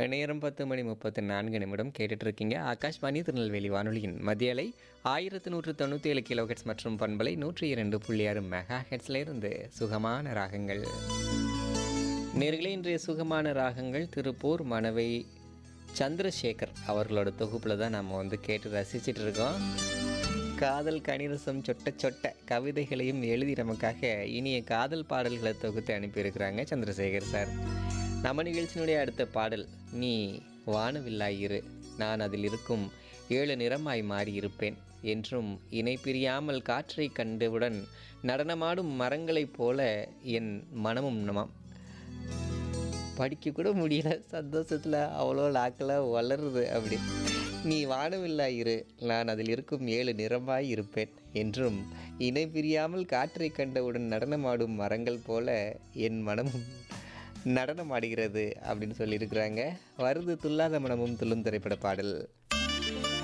நேரம் பத்து மணி முப்பத்து நான்கு நிமிடம் கேட்டுட்டு இருக்கீங்க ஆகாஷ்வாணி திருநெல்வேலி வானொலியின் மத்திய அலை ஆயிரத்து நூற்று தொண்ணூற்றி ஏழு கிலோஹெட்ஸ் மற்றும் பண்பலை நூற்றி இரண்டு புள்ளி ஆறு மெகா ஹெட்ஸ்லேருந்து சுகமான ராகங்கள் நேர்களே இன்றைய சுகமான ராகங்கள் திருப்பூர் மணவை சந்திரசேகர் அவர்களோட தொகுப்பில் தான் நம்ம வந்து கேட்டு ரசிச்சிட்டு இருக்கோம் காதல் கணிரசம் சொட்ட சொட்ட கவிதைகளையும் எழுதி நமக்காக இனிய காதல் பாடல்களை தொகுத்து அனுப்பியிருக்கிறாங்க சந்திரசேகர் சார் நம்ம நிகழ்ச்சியினுடைய அடுத்த பாடல் நீ வானவில்லாயிரு நான் அதில் இருக்கும் ஏழு நிறமாய் மாறி இருப்பேன் என்றும் இணை பிரியாமல் காற்றை கண்டவுடன் நடனமாடும் மரங்களைப் போல என் மனமும் நமாம் படிக்க கூட முடியல சந்தோஷத்தில் அவ்வளோ லாக்கெல்லாம் வளருது அப்படி நீ வானவில்லாயிரு நான் அதில் இருக்கும் ஏழு நிறமாய் இருப்பேன் என்றும் இணை பிரியாமல் காற்றை கண்டவுடன் நடனமாடும் மரங்கள் போல என் மனமும் நடனமாடுகிறது அப்படின்னு சொல்லியிருக்கிறாங்க வருது துல்லாத மனமும் துள்ளும் திரைப்பட பாடல்